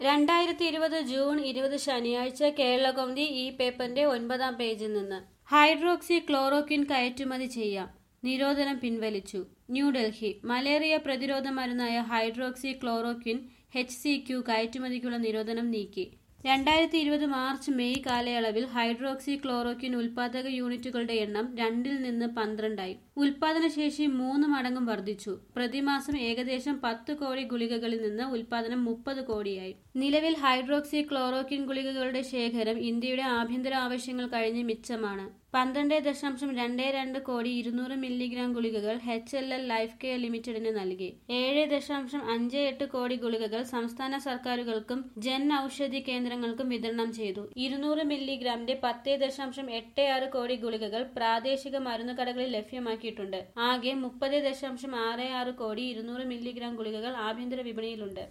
രണ്ടായിരത്തി ഇരുപത് ജൂൺ ഇരുപത് ശനിയാഴ്ച കേരളകൗമുദി ഈ പേപ്പറിന്റെ ഒൻപതാം പേജിൽ നിന്ന് ഹൈഡ്രോക്സി ക്ലോറോക്വിൻ കയറ്റുമതി ചെയ്യാം നിരോധനം പിൻവലിച്ചു ന്യൂഡൽഹി മലേറിയ പ്രതിരോധ മരുന്നായ hydroxychloroquine H C Q കയറ്റുമതിക്കുള്ള നിരോധനം നീക്കി രണ്ടായിരത്തി ഇരുപത് മാർച്ച് മെയ് കാലയളവിൽ ഹൈഡ്രോക്സി ക്ലോറോക്വിൻ ഉൽപാദക യൂണിറ്റുകളുടെ എണ്ണം രണ്ടിൽ നിന്ന് പന്ത്രണ്ടായി ഉൽപാദനശേഷി മൂന്ന് മടങ്ങും വർദ്ധിച്ചു പ്രതിമാസം ഏകദേശം പത്ത് കോടി ഗുളികകളിൽ നിന്ന് ഉൽപാദനം മുപ്പത് കോടിയായി നിലവിൽ ഹൈഡ്രോക്സി ക്ലോറോക്വിൻ ഗുളികകളുടെ ശേഖരം ഇന്ത്യയുടെ ആഭ്യന്തര ആവശ്യങ്ങൾ കഴിഞ്ഞ് മിച്ചമാണ് പന്ത്രണ്ട് ദശാംശം രണ്ട് രണ്ട് കോടി ഇരുന്നൂറ് മില്ലിഗ്രാം ഗുളികകൾ H L L life care ലിമിറ്റഡിന് നൽകി ഏഴ് ദശാംശം അഞ്ച് എട്ട് കോടി ഗുളികകൾ സംസ്ഥാന സർക്കാരുകൾക്കും ജൻ ഔഷധി കേന്ദ്രങ്ങൾക്കും വിതരണം ചെയ്തു ഇരുന്നൂറ് മില്ലിഗ്രാമിന്റെ പത്ത് ദശാംശം എട്ട് ആറ് കോടി ഗുളികകൾ പ്രാദേശിക മരുന്നുകടകളിൽ ലഭ്യമാക്കിയിട്ടുണ്ട് ആകെ മുപ്പത് ദശാംശം ആറ് ആറ് കോടി ഇരുന്നൂറ് മില്ലിഗ്രാം ഗുളികകൾ ആഭ്യന്തര വിപണിയിലുണ്ട്